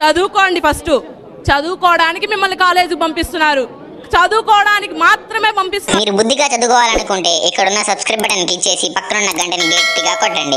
చదువుకోండి ఫస్ట్ చదువుకోవడానికి మిమ్మల్ని కాలేజీకి పంపిస్తున్నారు చదువుకోవడానికి మాత్రమే పంపిస్తున్నారు మీరు బుద్ధిగా చదువుకోవాలనుకుంటే ఇక్కడున్న సబ్స్క్రైబ్ బటన్ క్లిక్ చేసి పక్కనున్న గంటని గట్టిగా కొట్టండి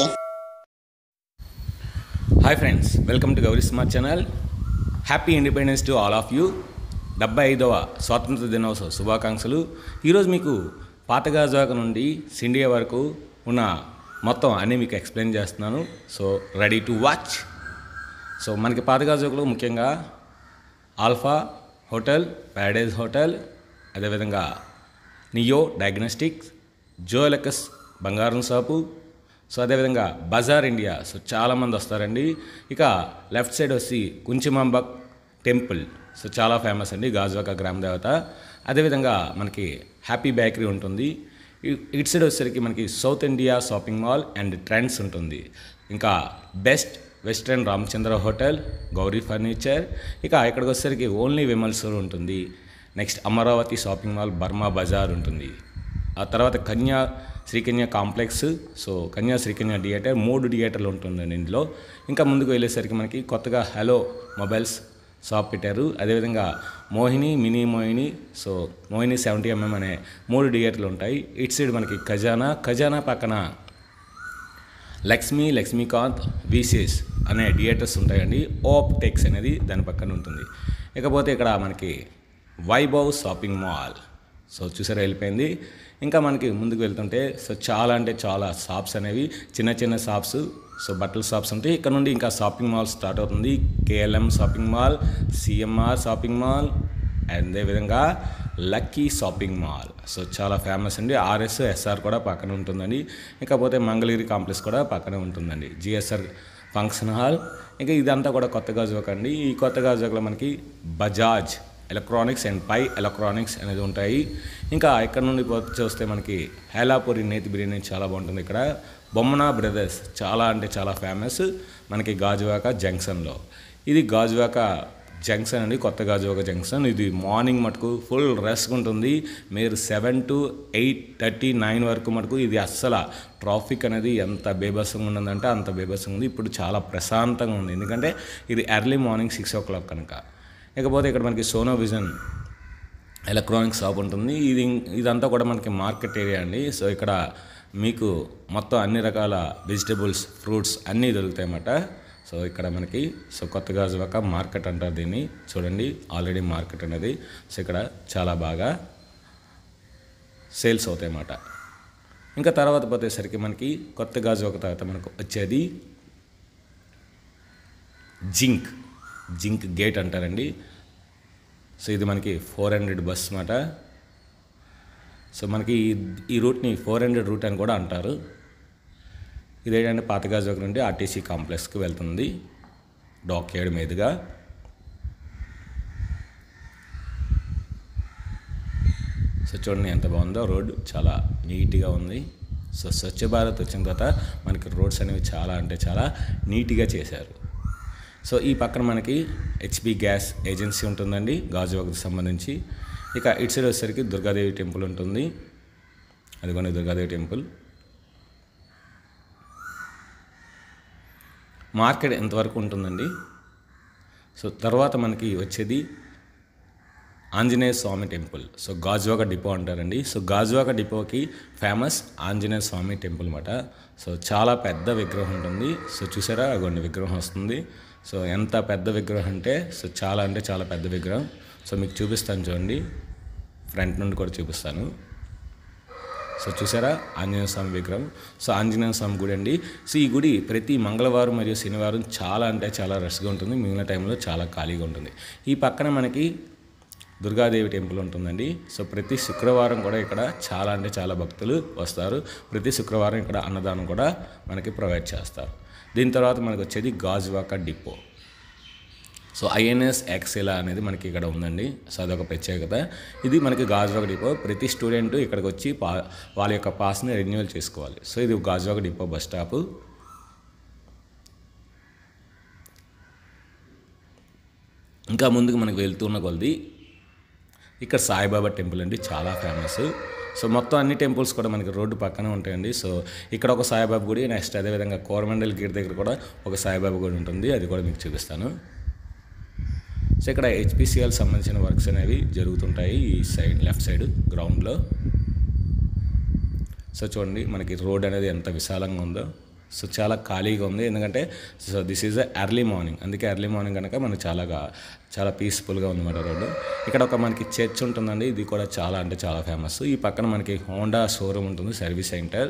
hi friends welcome to Gauri smart channel happy independence to all of you డెబ్బై ఐదవ స్వాతంత్ర దినోత్సవ శుభాకాంక్షలు ఈరోజు మీకు పాతగాజాక నుండి సిండియా వరకు ఉన్న మొత్తం అన్నీ మీకు ఎక్స్ప్లెయిన్ చేస్తున్నాను so ready to watch so మనకి పాతగాజాకులో ముఖ్యంగా ఆల్ఫా హోటల్ ప్యారడైజ్ హోటల్ అదేవిధంగా నియో డయాగ్నోస్టిక్స్ జోలకస్ బంగారం షాపు సో అదేవిధంగా బజార్ ఇండియా సో చాలామంది వస్తారండి ఇక లెఫ్ట్ సైడ్ వచ్చి కుంచిమాంబ టెంపుల్ సో చాలా ఫేమస్ అండి గాజువాక గ్రామ దేవత అదేవిధంగా మనకి హ్యాపీ బేకరీ ఉంటుంది ఇ- ఇటు సైడ్ వచ్చేసరికి మనకి South India shopping mall and Trends ఉంటుంది ఇంకా best western Ramachandra hotel Gauri furniture ఇక ఇక్కడికి వచ్చేసరికి ఓన్లీ విమల్ స్టోర్ ఉంటుంది next Amaravati shopping mall Burma Bazaar ఉంటుంది ఆ తర్వాత కన్యా శ్రీకన్య కాంప్లెక్స్ సో కన్యా శ్రీకన్య థియేటర్ మూడు థియేటర్లు ఉంటుందండి ఇందులో ఇంకా ముందుకు వెళ్ళేసరికి మనకి కొత్తగా హలో మొబైల్స్ షాప్ పెట్టారు అదేవిధంగా Mohini mini Mohini so Mohini seventy MM అనే మూడు థియేటర్లు ఉంటాయి ఇటు సైడ్ మనకి ఖజానా ఖజానా పక్కన లక్ష్మీ లక్ష్మీకాంత్ విసిఎస్ అనే థియేటర్స్ ఉంటాయండి ఓప్ టెక్స్ అనేది దాని పక్కన ఉంటుంది ఇకపోతే ఇక్కడ మనకి వైభవ్ షాపింగ్ మాల్ సో చూసారా వెళ్ళిపోయింది ఇంకా మనకి ముందుకు వెళ్తుంటే సో చాలా అంటే చాలా షాప్స్ అనేవి చిన్న చిన్న షాప్స్ సో బట్టల షాప్స్ ఉంటాయి ఇక్కడ నుండి ఇంకా షాపింగ్ మాల్ స్టార్ట్ అవుతుంది KLM shopping mall CMR shopping mall అదేవిధంగా లక్కీ షాపింగ్ మాల్ సో చాలా ఫేమస్ అండి ఆర్ఎస్ ఎస్ఆర్ కూడా పక్కన ఉంటుందండి ఇకపోతే మంగళగిరి కాంప్లెక్స్ కూడా పక్కనే ఉంటుందండి జిఎస్ఆర్ ఫంక్షన్ హాల్ ఇంకా ఇదంతా కూడా కొత్త గాజువాక అండి ఈ కొత్త గాజువాకలో మనకి Bajaj electronics and Pai electronics అనేది ఉంటాయి ఇంకా ఇక్కడ నుండి పో- చూస్తే మనకి హేలాపూరి నేతి బిర్యానీ చాలా బాగుంటుంది ఇక్కడ బొమ్మనా బ్రదర్స్ చాలా అంటే చాలా ఫేమస్ మనకి గాజువాక జంక్షన్లో ఇది గాజువాక జంక్షన్ అండి కొత్త గాజువాక జంక్షన్ ఇది మార్నింగ్ మటుకు ఫుల్ రష్గా ఉంటుంది మీరు seven to eight thirty nine వరకు మటుకు ఇది అస్సలు ట్రాఫిక్ అనేది ఎంత బేబస్సంగా ఉన్నదంటే అంత బేబస్సంగా ఉంది ఇప్పుడు చాలా ప్రశాంతంగా ఉంది ఎందుకంటే ఇది early morning six o'clock కనుక ఇకపోతే ఇక్కడ మనకి సోనో విజన్ ఎలక్ట్రానిక్ షాప్ ఉంటుంది ఇది ఇదంతా కూడా మనకి మార్కెట్ ఏరియా అండి సో ఇక్కడ మీకు మొత్తం అన్ని రకాల వెజిటబుల్స్ ఫ్రూట్స్ అన్నీ దొరుకుతాయి అన్నమాట సో ఇక్కడ మనకి సో కొత్త గాజువాక మార్కెట్ అంటారు దీన్ని చూడండి ఆల్రెడీ మార్కెట్ అనేది సో ఇక్కడ చాలా బాగా సేల్స్ అవుతాయి అన్నమాట ఇంకా తర్వాత పోతేసరికి మనకి కొత్త గాజువాక తర్వాత మనకు వచ్చేది జింక్ జింక్ గేట్ అంటారండి సో ఇది మనకి ఫోర్ హండ్రెడ్ బస్ అన్నమాట సో మనకి ఈ- ఈ రూట్ని ఫోర్ హండ్రెడ్ రూట్ అని కూడా అంటారు ఇదేంటంటే పాతగాజువాక నుండి ఆర్టీసీ కాంప్లెక్స్కి వెళ్తుంది డాక్యార్డ్ మీదుగా సో చూడండి ఎంత బాగుందో రోడ్ చాలా నీట్గా ఉంది సో స్వచ్ఛ భారత్ వచ్చిన తర్వాత మనకి రోడ్స్ అనేవి చాలా అంటే చాలా నీట్గా చేశారు సో ఈ పక్కన మనకి హెచ్పి గ్యాస్ ఏజెన్సీ ఉంటుందండి గాజువాకకు సంబంధించి ఇక ఇటు సైడ్ వచ్చేసరికి దుర్గాదేవి టెంపుల్ ఉంటుంది అదిగోండి దుర్గాదేవి టెంపుల్ మార్కెట్ ఎంతవరకు ఉంటుందండి సో తర్వాత మనకి వచ్చేది Anjaneya Swami temple so Gajuwaka depot అంటారండి సో గాజువాక డిపోకి ఫేమస్ ఆంజనేయ స్వామి టెంపుల్ అన్నమాట సో చాలా పెద్ద విగ్రహం ఉంటుంది సో చూసారా అగోండి విగ్రహం వస్తుంది సో ఎంత పెద్ద విగ్రహం అంటే సో చాలా అంటే చాలా పెద్ద విగ్రహం సో మీకు చూపిస్తాను చూడండి ఫ్రంట్ నుండి కూడా చూపిస్తాను సో చూసారా ఆంజనేయ స్వామి విగ్రహం సో ఆంజనేయ స్వామి గుడి అండి సో ఈ గుడి ప్రతి మంగళవారం మరియు శనివారం చాలా అంటే చాలా రష్గా ఉంటుంది మిగిలిన టైంలో చాలా ఖాళీగా ఉంటుంది ఈ పక్కన మనకి దుర్గాదేవి టెంపుల్ ఉంటుందండి సో ప్రతి శుక్రవారం కూడా ఇక్కడ చాలా అంటే చాలా భక్తులు వస్తారు ప్రతి శుక్రవారం ఇక్కడ అన్నదానం కూడా మనకి ప్రొవైడ్ చేస్తారు దీని తర్వాత మనకు వచ్చేది Gajuwaka depot so INS Eksila అనేది మనకి ఇక్కడ ఉందండి సో అదొక ప్రత్యేకత ఇది మనకి గాజువాక డిపో ప్రతి స్టూడెంట్ ఇక్కడికి వచ్చి పా వాళ్ళ యొక్క పాస్ని రెన్యువల్ చేసుకోవాలి సో ఇది గాజువాక డిపో బస్ స్టాప్ ఇంకా ముందుకు మనకు వెళ్తున్న కొలది ఇక్కడ సాయిబాబా టెంపుల్ అండి చాలా ఫేమస్ సో మొత్తం అన్ని టెంపుల్స్ కూడా మనకి రోడ్డు పక్కనే ఉంటాయండి సో ఇక్కడ ఒక సాయిబాబా గుడి నెక్స్ట్ అదేవిధంగా కోరమండల్ గేట్ దగ్గర కూడా ఒక సాయిబాబా గుడి ఉంటుంది అది కూడా మీకు చూపిస్తాను సో ఇక్కడ హెచ్పిసిఎల్ సంబంధించిన వర్క్స్ అనేవి జరుగుతుంటాయి ఈ సైడ్ లెఫ్ట్ సైడ్ గ్రౌండ్లో సో చూడండి మనకి రోడ్ అనేది ఎంత విశాలంగా ఉందో సో చాలా ఖాళీగా ఉంది ఎందుకంటే so this is early morning అందుకే ఎర్లీ మార్నింగ్ కనుక మనకు చాలా గా- చాలా పీస్ఫుల్గా ఉందన్నమాట రోడ్డు ఇక్కడ ఒక మనకి చర్చ్ ఉంటుందండి ఇది కూడా చాలా అంటే చాలా ఫేమస్ ఈ పక్కన మనకి హోండా షోరూమ్ ఉంటుంది సర్వీస్ సెంటర్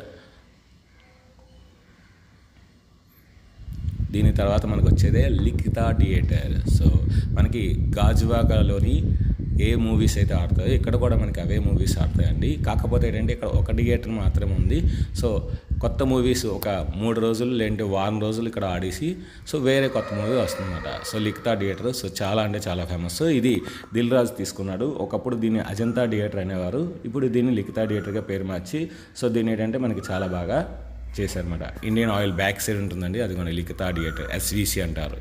దీని తర్వాత మనకు వచ్చేదే లిఖిత థియేటర్ సో మనకి గాజువాకలోని ఏ మూవీస్ అయితే ఆడతాయో ఇక్కడ కూడా మనకి అవే మూవీస్ ఆడతాయండి కాకపోతే ఏంటంటే ఇక్కడ ఒక థియేటర్ మాత్రమే ఉంది సో కొత్త మూవీస్ ఒక మూడు రోజులు లేదంటే వారం రోజులు ఇక్కడ ఆడేసి సో వేరే కొత్త మూవీ వస్తుందన్నమాట సో లిఖితా థియేటర్ సో చాలా అంటే చాలా ఫేమస్ ఇది దిల్ రాజు తీసుకున్నాడు ఒకప్పుడు దీన్ని అజంతా థియేటర్ అనేవారు ఇప్పుడు దీన్ని లిఖితా థియేటర్గా పేరు మార్చి సో దీన్ని ఏంటంటే మనకి చాలా బాగా చేశారన్నమాట ఇండియన్ ఆయిల్ బ్యాక్ సైడ్ ఉంటుందండి అది మన లిఖితా థియేటర్ ఎస్విసి అంటారు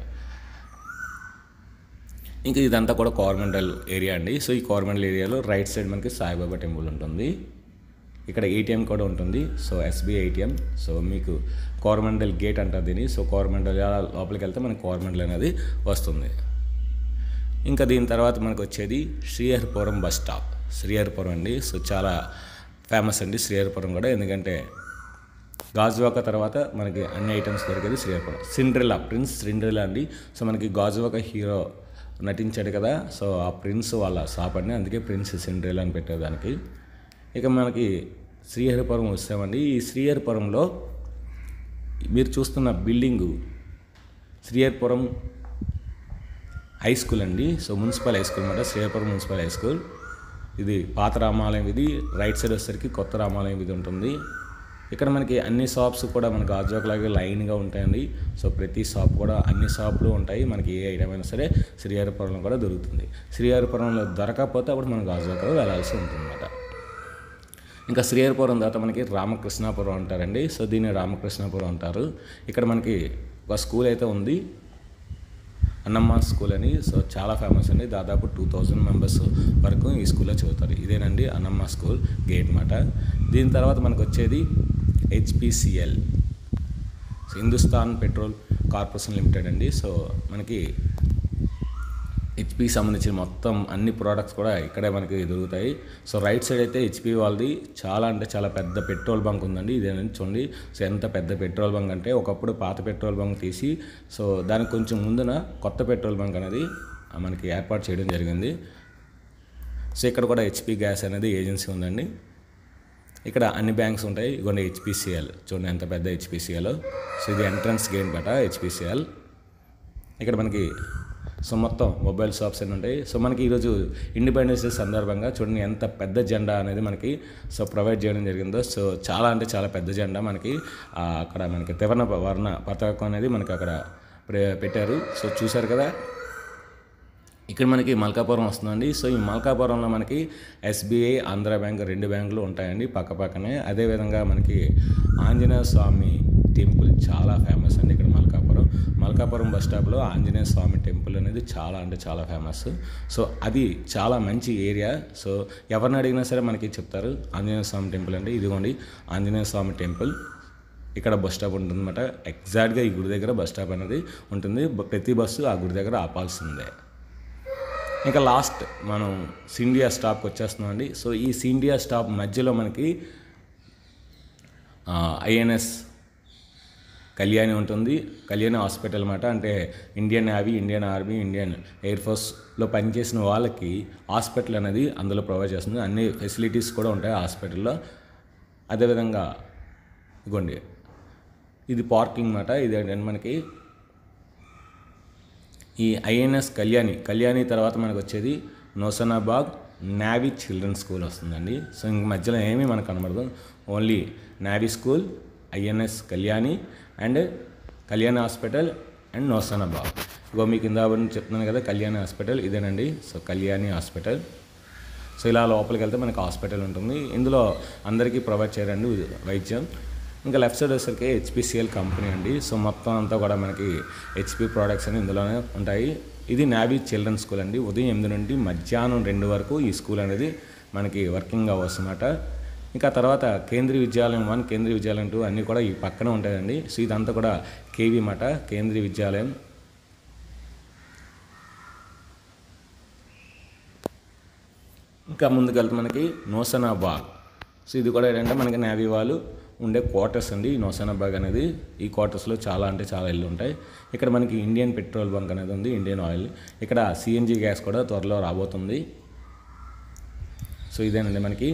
ఇంకా ఇదంతా కూడా కోరమండల్ ఏరియా అండి సో ఈ కోరమండల్ ఏరియాలో రైట్ సైడ్ మనకి సాయిబాబా టెంపుల్ ఉంటుంది ఇక్కడ ఏటీఎం కూడా ఉంటుంది సో ఎస్బీఐ ఏటీఎం సో మీకు కోరమండల్ గేట్ అంటారు దీన్ని సో కోరమండల్ లోపలికి వెళ్తే మనకి కోరమండల్ అనేది వస్తుంది ఇంకా దీని తర్వాత మనకు వచ్చేది శ్రీహరిపురం బస్ స్టాప్ శ్రీహరిపురం అండి సో చాలా ఫేమస్ అండి శ్రీహరిపురం కూడా ఎందుకంటే గాజువాక తర్వాత మనకి అన్ని ఐటమ్స్ దొరికేది శ్రీహరిపురం సిండ్రిల్లా ప్రిన్స్ సిండ్రిల్లా అండి సో మనకి గాజువాక హీరో నటించాడు కదా సో ఆ ప్రిన్స్ వాళ్ళ షాప్ అండి అందుకే ప్రిన్స్ సిండ్రిల్లా అని పెట్టారు దానికి ఇక మనకి శ్రీహరిపురం వస్తామండి ఈ శ్రీహరిపురంలో మీరు చూస్తున్న బిల్డింగు శ్రీహరిపురం హై స్కూల్ అండి సో మున్సిపల్ హై స్కూల్ అనమాట శ్రీహరిపురం మున్సిపల్ హై స్కూల్ ఇది పాత రామాలయం ఇది రైట్ సైడ్ వచ్చేసరికి కొత్త రామాలయం ఇది ఉంటుంది ఇక్కడ మనకి అన్ని షాప్స్ కూడా మనకి గాజువాకలాగే లైన్గా ఉంటాయండి సో ప్రతి షాప్ కూడా అన్ని షాపులు ఉంటాయి మనకి ఏ ఐటమ్ అయినా సరే శ్రీహరిపురంలో కూడా దొరుకుతుంది శ్రీహరిపురంలో దొరకకపోతే అప్పుడు మనం గాజువాక వెళ్ళాల్సి ఉంటుందన్నమాట ఇంకా శ్రీహరిపురం తర్వాత మనకి రామకృష్ణాపురం అంటారండి సో దీన్ని రామకృష్ణాపురం అంటారు ఇక్కడ మనకి ఒక స్కూల్ అయితే ఉంది అన్నమ్మ స్కూల్ అని సో చాలా ఫేమస్ అండి దాదాపు టూ థౌజండ్ మెంబర్స్ వరకు ఈ స్కూల్లో చదువుతారు ఇదేనండి అన్నమ్మ స్కూల్ గేట్ మాట దీని తర్వాత మనకు వచ్చేది HPCL Hindustan petrol corporation limited అండి సో మనకి హెచ్పికి సంబంధించిన మొత్తం అన్ని ప్రోడక్ట్స్ కూడా ఇక్కడే మనకి దొరుకుతాయి సో రైట్ సైడ్ అయితే హెచ్పి వాళ్ళది చాలా అంటే చాలా పెద్ద పెట్రోల్ బంక్ ఉందండి ఇదేనండి చూడండి సో ఎంత పెద్ద పెట్రోల్ బంక్ అంటే ఒకప్పుడు పాత పెట్రోల్ బంక్ తీసి సో దానికి కొంచెం ముందున కొత్త పెట్రోల్ బంక్ అనేది ఆ, మనకి ఏర్పాటు చేయడం జరిగింది సో ఇక్కడ కూడా హెచ్పి గ్యాస్ అనేది ఏజెన్సీ ఉందండి ఇక్కడ అన్ని బ్యాంక్స్ ఉంటాయి ఇగోండి హెచ్పిసిఎల్ చూడండి ఎంత పెద్ద హెచ్పిసిఎల్ సో ఇది ఎంట్రన్స్ గేట్ బట హెచ్పిసిఎల్ ఇక్కడ మనకి సో మొత్తం మొబైల్ షాప్స్ అన్నీ ఉంటాయి సో మనకి ఈరోజు ఇండిపెండెన్స్ డే సందర్భంగా చూడండి ఎంత పెద్ద జెండా అనేది మనకి సో ప్రొవైడ్ చేయడం జరిగిందో సో చాలా అంటే చాలా పెద్ద జెండా మనకి ఆ, అక్కడ మనకి త్రివర్ణ వర్ణ పతాకం అనేది మనకి అక్కడ ప్రే- పెట్టారు సో చూశారు కదా ఇక్కడ మనకి మల్కాపురం వస్తుందండి సో ఈ మల్కాపురంలో మనకి ఎస్బీఐ ఆంధ్ర బ్యాంక్ రెండు బ్యాంకులు ఉంటాయండి పక్క పక్కనే అదేవిధంగా మనకి ఆంజనేయ స్వామి టెంపుల్ చాలా ఫేమస్ అండి ఇక్కడ మల్కాపురం మల్కాపురం బస్ స్టాప్లో ఆంజనేయ స్వామి టెంపుల్ అనేది చాలా అంటే చాలా ఫేమస్ సో అది చాలా మంచి ఏరియా సో ఎవరిని అడిగినా సరే మనకి చెప్తారు ఆంజనేయ స్వామి టెంపుల్ అంటే ఇదిగోండి ఆంజనేయ స్వామి టెంపుల్ ఇక్కడ బస్ స్టాప్ ఉంటుందన్నమాట ఎగ్జాక్ట్గా ఈ గుడి దగ్గర బస్ స్టాప్ అనేది ఉంటుంది బ- ప్రతి బస్సు ఆ గుడి దగ్గర ఆపాల్సిందే ఇంకా లాస్ట్ మనం సిండియా స్టాప్కి వచ్చేస్తున్నాం అండి సో ఈ సిండియా స్టాప్ మధ్యలో మనకి ఐఎన్ఎస్ కళ్యాణి ఉంటుంది కళ్యాణి హాస్పిటల్ అన్నమాట అంటే Indian navy Indian army Indian air ఫోర్స్లో పనిచేసిన వాళ్ళకి హాస్పిటల్ అనేది అందులో ప్రొవైడ్ చేస్తుంది అన్ని ఫెసిలిటీస్ కూడా ఉంటాయి హాస్పిటల్లో అదేవిధంగా ఇగోండి ఇది పార్కింగ్ మాట ఇది ఏంటంటే మనకి ఈ ఐఎన్ఎస్ కళ్యాణి కళ్యాణి తర్వాత మనకు వచ్చేది నోసనాబాగ్ నావీ చిల్డ్రన్ స్కూల్ వస్తుందండి సో ఇంక మధ్యలో ఏమీ మనకు కనబడదు only navy school INS Kalyani and Kalyani hospital and Nausenabagh ఇగో మీకు ఇందా చెప్తున్నాను కదా కళ్యాణి హాస్పిటల్ ఇదేనండి సో కళ్యాణి హాస్పిటల్ సో ఇలా లోపలికి వెళ్తే మనకి హాస్పిటల్ ఉంటుంది ఇందులో అందరికీ ప్రొవైడ్ చేయరండి వైద్యం ఇంకా లెఫ్ట్ సైడ్ వచ్చేసరికి హెచ్పిసిఎల్ కంపెనీ అండి సో మొత్తం అంతా కూడా మనకి హెచ్పి ప్రోడక్ట్స్ అని ఇందులోనే ఉంటాయి ఇది నావీ చిల్డ్రన్ స్కూల్ అండి ఉదయం ఎనిమిది నుండి మధ్యాహ్నం రెండు వరకు ఈ స్కూల్ అనేది మనకి వర్కింగ్ అవర్స్ అన్నమాట ఇంకా తర్వాత కేంద్రీయ విద్యాలయం వన్ కేంద్రీయ విద్యాలయం టూ అన్నీ కూడా ఈ పక్కన ఉంటాయండి సో ఇదంతా కూడా కేవీ మాట కేంద్రీయ విద్యాలయం ఇంకా ముందుకు వెళ్తే మనకి నోసనాబాగ్ సో ఇది కూడా ఏంటంటే మనకి నేవీ వాళ్ళు ఉండే క్వార్టర్స్ అండి ఈ నోసనాబాగ్ అనేది ఈ క్వార్టర్స్లో చాలా అంటే చాలా ఇల్లు ఉంటాయి ఇక్కడ మనకి ఇండియన్ పెట్రోల్ బంక్ అనేది ఉంది ఇండియన్ ఆయిల్ ఇక్కడ సిఎన్జి గ్యాస్ కూడా త్వరలో రాబోతుంది సో ఇదేనండి మనకి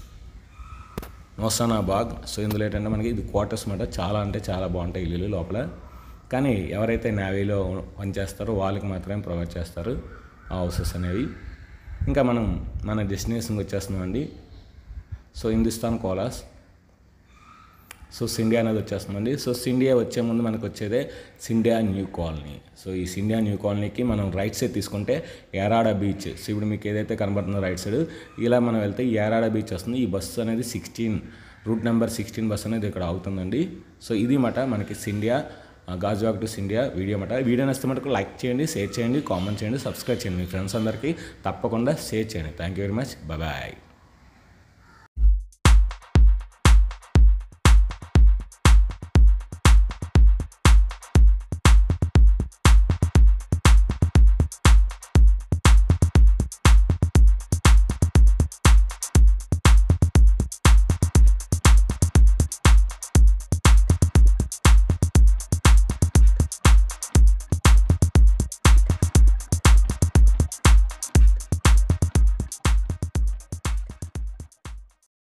నోసానాబాగ్ సో ఇందులో ఏంటంటే మనకి ఇది క్వార్టర్స్ మాట చాలా అంటే చాలా బాగుంటాయి ఇల్లులు లోపల కానీ ఎవరైతే నేవీలో పనిచేస్తారో వాళ్ళకి మాత్రమే ప్రొవైడ్ చేస్తారు ఆ హౌసెస్ అనేవి ఇంకా మనం మన డెస్టినేషన్కి వచ్చేస్తున్నామండి so Hindustan Colas so Scindia అనేది వచ్చేస్తుందండి సో సిండియా వచ్చే ముందు మనకు వచ్చేదే సిండియా న్యూ కాలనీ సో ఈ సిండియా న్యూ కాలనీకి మనం రైట్ సైడ్ తీసుకుంటే యారాడ బీచ్ సో ఇప్పుడు మీకు ఏదైతే కనబడుతుందో రైట్ సైడ్ ఇలా మనం వెళ్తే యారాడ బీచ్ వస్తుంది ఈ బస్సు అనేది sixteen route number sixteen bus అనేది ఇక్కడ అవుతుందండి సో ఇది మాట మనకి సిండియా గాజువాక్ టు సిండియా వీడియో మాట వీడియో నచ్చితే మటుకు లైక్ చేయండి షేర్ చేయండి కామెంట్ చేయండి సబ్స్క్రైబ్ చేయండి మీ ఫ్రెండ్స్ అందరికీ తప్పకుండా షేర్ చేయండి thank you very much bye